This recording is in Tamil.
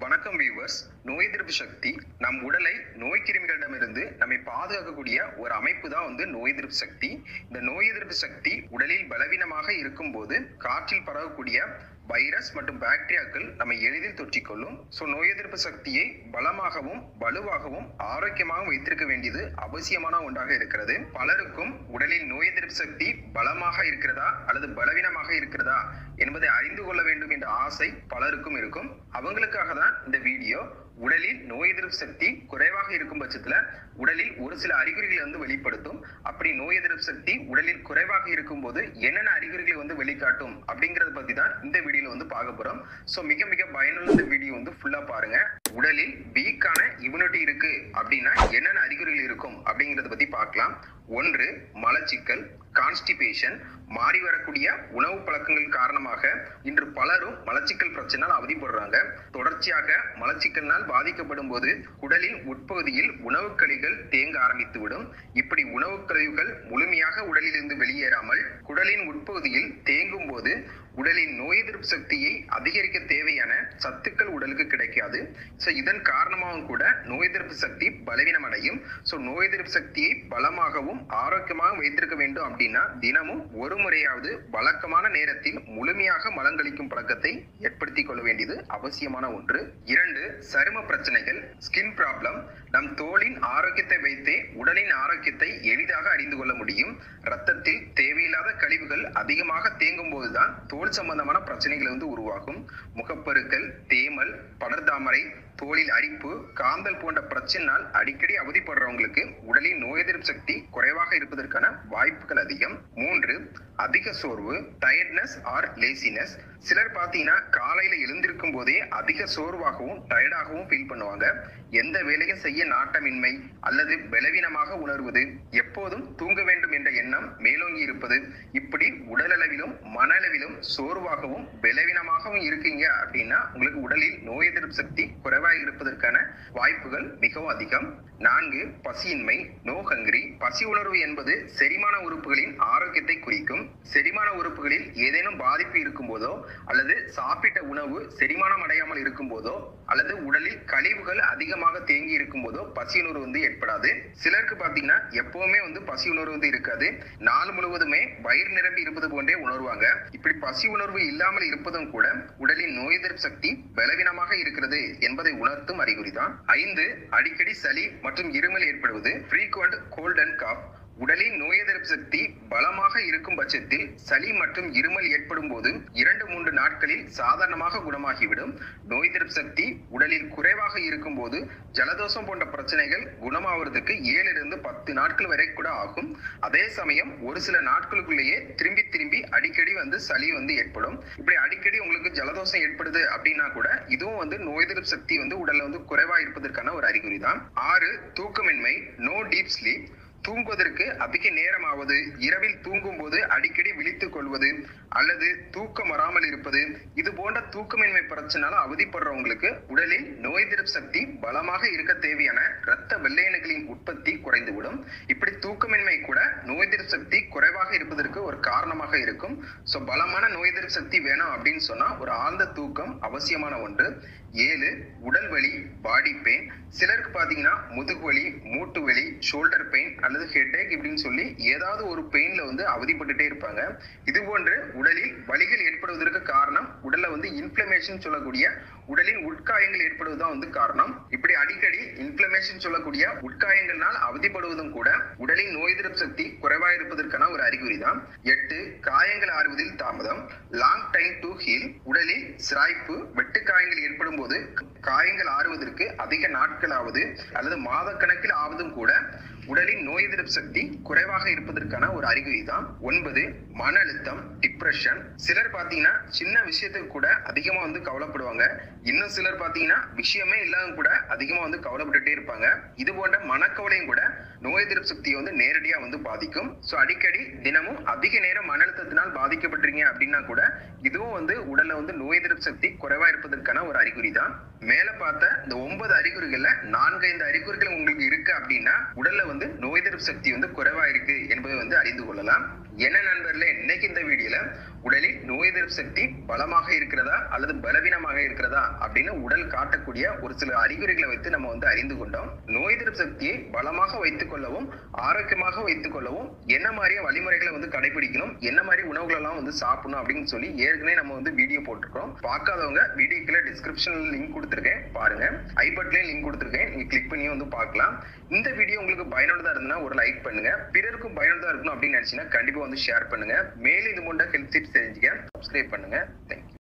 வணக்கம் வியூவர்ஸ் நோய் எதிர்ப்பு சக்தி நம் உடலை நோய் கிருமிகளிடமிருந்து நம்மை பாதுகாக்கக்கூடிய ஒரு அமைப்பு தான் வந்து நோய் எதிர்ப்பு சக்தி இந்த நோய் எதிர்ப்பு சக்தி உடலில் பலவீனமாக இருக்கும்போது காற்றில் பரவக்கூடிய வைரஸ் மற்றும் பாக்டீரியாக்கள் நம்மை எளிதில் தொற்றிக்கொள்ளும் ஸோ நோய் எதிர்ப்பு சக்தியை பலமாகவும் வலுவாகவும் ஆரோக்கியமாகவும் வைத்திருக்க வேண்டியது அவசியமான ஒன்றாக இருக்கிறது பலருக்கும் உடலில் நோய் எதிர்ப்பு சக்தி பலமாக இருக்கிறதா அல்லது பலவீனமாக இருக்கிறதா என்பதை அறிந்து கொள்ள வேண்டும் என்ற ஆசை பலருக்கும் இருக்கும் அவங்களுக்காக தான் இந்த வீடியோ உடலில் நோய் எதிர்ப்பு சக்தி குறைவாக இருக்கும் பட்சத்துல உடலில் ஒரு சில அறிகுறிகளை வந்து வெளிப்படுத்தும் அப்படி நோய் எதிர்ப்பு சக்தி உடலில் குறைவாக இருக்கும்போது என்னென்ன அறிகுறிகளை வந்து வெளிக்காட்டும் அப்படிங்கறத பத்தி தான் இந்த வீடியோல வந்து பார்க்க போறோம் சோ மிக மிக பயனுள்ள இந்த வீடியோ வந்து ஃபுல்லா பாருங்க உடலில் வீக்கான இம்யூனிட்டி இருக்கு அப்படின்னா என்னென்ன அறிகுறிகள் இருக்கும் அப்படிங்கறத பத்தி பார்க்கலாம் ஒன்று மலச்சிக்கல் கான்ஸ்டிபேஷன் மாறி வரக்கூடிய உணவு பழக்கங்கள் காரணமாக இன்று பலரும் மலச்சிக்கல் பிரச்சனையால் அவதிப்படுறாங்க தொடர்ச்சியாக மலச்சிக்கலினால் பாதிக்கப்படும் போது குடலின் உட்பகுதியில் உணவு கழிவுகள் தேங்க ஆரம்பித்துவிடும் இப்படி உணவு கழிவுகள் முழுமையாக உடலிலிருந்து வெளியேறாமல் குடலின் உட்பகுதியில் தேங்கும் போது உடலின் நோய் எதிர்ப்பு சக்தியை அதிகரிக்க தேவையான சத்துக்கள் உடலுக்கு கிடைக்காது ஸோ இதன் காரணமாகவும் கூட நோய் எதிர்ப்பு சக்தி பலவீனம் அடையும் ஸோ நோய் எதிர்ப்பு சக்தியை பலமாகவும் ஆரோக்கியமாக வைத்திருக்க வேண்டும் அப்படின்னா தினமும் ஒரு முறையாவது வழக்கமான நேரத்தில் முழுமையாக மலங்கழிக்கும் பழக்கத்தை ஏற்படுத்திக் கொள்ள வேண்டியது அவசியமான ஒன்று இரண்டு சரும பிரச்சனைகள் ஸ்கின் ப்ராப்ளம் நம் தோலின் ஆரோக்கியத்தை வைத்தே உடலின் ஆரோக்கியத்தை எளிதாக அறிந்து கொள்ள முடியும் ரத்தத்தில் தேவையில்லாத கழிவுகள் அதிகமாக தேங்கும் போதுதான் தோல் சம்பந்தமான பிரச்சனைகள் வந்து உருவாகும் முகப்பருக்கள் தேமல் படர்தாமரை தோலில் அரிப்பு காந்தல் போன்ற பிரச்சனையால் அடிக்கடி அவதிப்படுறவங்களுக்கு உடலின் நோய் எதிர்ப்பு சக்தி குறைவாக இருப்பதற்கான வாய்ப்புகள் அதிகம் மூன்று அதிக சோர்வு டயர்ட்னஸ் ஆர் லேசினஸ் சிலர் பார்த்தீங்கன்னா காலையில எழுந்திருக்கும் போதே அதிக சோர்வாகவும் டயர்டாகவும் ஃபீல் பண்ணுவாங்க எந்த வேலையும் செய்ய நாட்டமின்மை அல்லது பலவீனமாக உணர்வது எப்போதும் தூங்க வேண்டும் என்ற எண்ணம் மேலோங்கி இருப்பது இப்படி உடலளவிலும் மனளவிலும் சோர்வாகவும் பலவீனமாகவும் இருக்கீங்க அப்படின்னா உங்களுக்கு உடலில் நோய் எதிர்ப்பு சக்தி குறைவாக இருப்பதற்கான வாய்ப்புகள் மிகவும் அதிகம் நான்கு பசியின்மை நோ ஹங்கிரி பசி உணர்வு என்பது செரிமான உறுப்புகளின் ஆரோக்கியத்தை குறிக்கும் செரிமான உறுப்புகளில் ஏதேனும் பாதிப்பு இருக்கும் போதோ அல்லது சாப்பிட்ட உணவு செரிமானம் அடையாமல் இருக்கும் போதோ அல்லது உடலில் கழிவுகள் அதிகமாக தேங்கி இருக்கும் போதோ பசி உணர்வு வந்து ஏற்படாது சிலருக்கு பாத்தீங்கன்னா எப்பவுமே வந்து பசி உணர்வு வந்து இருக்காது நாள் முழுவதுமே வயிறு நிரம்பி இருப்பது போன்றே உணர்வாங்க இப்படி பசி உணர்வு இல்லாமல் இருப்பதும் கூட உடலின் நோய் எதிர்ப்பு சக்தி பலவீனமாக இருக்கிறது என்பதை உணர்த்தும் அறிகுறிதான் ஐந்து அடிக்கடி சளி மற்றும் இருமல் ஏற்படுவது ஃப்ரீக்வெண்ட் கோல்ட் அண்ட் காப் உடலின் நோய் எதிர்ப்பு சக்தி பலமாக இருக்கும் பட்சத்தில் சளி மற்றும் இருமல் ஏற்படும் போது இரண்டு மூன்று நாட்களில் சாதாரணமாக குணமாகிவிடும் நோய் எதிர்ப்பு சக்தி உடலில் குறைவாக இருக்கும் போது ஜலதோஷம் போன்ற பிரச்சனைகள் குணமாவதற்கு ஏழிலிருந்து பத்து நாட்கள் வரை கூட ஆகும் அதே சமயம் ஒரு சில நாட்களுக்குள்ளேயே திரும்பி திரும்பி அடிக்கடி வந்து சளி வந்து ஏற்படும் இப்படி அடிக்கடி உங்களுக்கு ஜலதோஷம் ஏற்படுது அப்படின்னா கூட இதுவும் வந்து நோய் எதிர்ப்பு சக்தி வந்து உடல்ல வந்து குறைவா இருப்பதற்கான ஒரு அறிகுறி தான் ஆறு தூக்கமின்மை நோ டீப் ஸ்லீப் தூங்குவதற்கு அதிக நேரமாவது இரவில் தூங்கும் போது அடிக்கடி விழித்துக் கொள்வது அல்லது தூக்கம் வராமல் இருப்பது இது போன்ற தூக்கமின்மை பிரச்சனால அவதிப்படுறவங்களுக்கு உடலில் நோய் எதிர்ப்பு சக்தி பலமாக இருக்க தேவையான இரத்த வெள்ளையணுக்களின் உற்பத்தி குறைந்துவிடும் இப்படி தூக்கமின்மை கூட நோய் எதிர்ப்பு சக்தி குறைவாக இருப்பதற்கு ஒரு காரணமாக இருக்கும் ஸோ பலமான நோய் எதிர்ப்பு சக்தி வேணும் அப்படின்னு சொன்னா ஒரு ஆழ்ந்த தூக்கம் அவசியமான ஒன்று ஏழு உடல் வலி பாடி பெயின் சிலருக்கு பாத்தீங்கன்னா முதுகு வலி மூட்டு வலி ஷோல்டர் பெயின் அல்லது ஹெட்ஏக் இப்படின்னு சொல்லி ஏதாவது ஒரு பெயின்ல வந்து அவதிப்பட்டுட்டே இருப்பாங்க இது போன்று உடலில் வலிகள் ஏற்படுவதற்கு காரணம் உடல்ல வந்து இன்ஃபிளமேஷன் சொல்லக்கூடிய உடலின் உட்காயங்கள் ஏற்படுவதுதான் வந்து காரணம் இப்படி அடிக்கடி இன்ஃபிளமேஷன் சொல்லக்கூடிய உட்காயங்கள்னால் அவதிப்படுவதும் கூட உடலின் நோய் எதிர்ப்பு சக்தி குறைவா இருப்பதற்கான ஒரு அறிகுறி தான் எட்டு காயங்கள் ஆறுவதில் தாமதம் லாங் டைம் டு ஹீல் உடலில் சிராய்ப்பு வெட்டு காயங்கள் ஏற்படும் போது காயங்கள் ஆறுவதற்கு அதிக நாட்கள் ஆவது அல்லது மாத கணக்கில் ஆவதும் கூட உடலின் நோய் எதிர்ப்பு சக்தி குறைவாக இருப்பதற்கான ஒரு அறிகுறி தான் ஒன்பது மன அழுத்தம் டிப்ரெஷன் சிலர் பாத்தீங்கன்னா சின்ன விஷயத்துக்கு கூட அதிகமா வந்து கவலைப்படுவாங்க இன்னும் சிலர் பாத்தீங்கன்னா விஷயமே இல்லாம கூட அதிகமா வந்து கவலைப்பட்டுட்டே இருப்பாங்க இது போன்ற மனக்கவலையும் கூட நோய் எதிர்ப்பு சக்தியை வந்து நேரடியா வந்து பாதிக்கும் ஸோ அடிக்கடி தினமும் அதிக நேரம் மன அழுத்தத்தினால் பாதிக்கப்பட்டிருக்கீங்க அப்படின்னா கூட இதுவும் வந்து உடல்ல வந்து நோய் எதிர்ப்பு சக்தி குறைவா இருப்பதற்கான ஒரு அறிகுறி தான் மேல பார்த்த இந்த ஒன்பது அறிகுறிகள்ல நான்கு ஐந்து அறிகுறிகள் உங்களுக்கு இருக்கு அப்படின்னா உடல்ல வந்து நோய் எதிர்ப்பு சக்தி வந்து குறைவா இருக்கு என்பதை வந்து அறிந்து கொள்ளலாம் என்ன நண்பர்களே இன்னைக்கு இந்த வீடியோல உடலில் நோய் எதிர்ப்பு சக்தி பலமாக இருக்கிறதா அல்லது பலவீனமாக இருக்கிறதா அப்படின்னு உடல் காட்டக்கூடிய ஒரு சில அறிகுறிகளை வைத்து நம்ம வந்து அறிந்து கொண்டோம் நோய் எதிர்ப்பு சக்தியை பலமாக வைத்துக் கொள்ளவும் ஆரோக்கியமாக வைத்துக் கொள்ளவும் என்ன மாதிரியான வழிமுறைகளை வந்து கடைபிடிக்கணும் என்ன மாதிரி உணவுகள் எல்லாம் வந்து சாப்பிடணும் அப்படின்னு சொல்லி ஏற்கனவே நம்ம வந்து வீடியோ போட்டிருக்கோம் பார்க்காதவங்க வீடியோக்குள்ள டிஸ்கிரிப்ஷன்ல லிங்க் கொடுத்துருக்கேன் பாருங்க ஐ பட்லயும் லிங்க் கொடுத்துருக்கேன் நீங்க கிளிக் பண்ணி வந்து பார்க்கலாம் இந்த வீடியோ உங்களுக்கு பயனுள்ளதா இருந்ததுன்னா ஒரு லைக் பண்ணுங்க பிறருக்கும் பயனுள்ளதா இருக்கணும் அப்படின்னு நினைச்சீங்கன்னா கண்டிப்பா வந்து ஷேர் பண்ணுங்க மேலும் இது போன்ற ஹெல்த் டிப்ஸ் தெரிஞ்சுக்க சப்ஸ்கிரைப் பண்ணுங்க தேங்க்யூ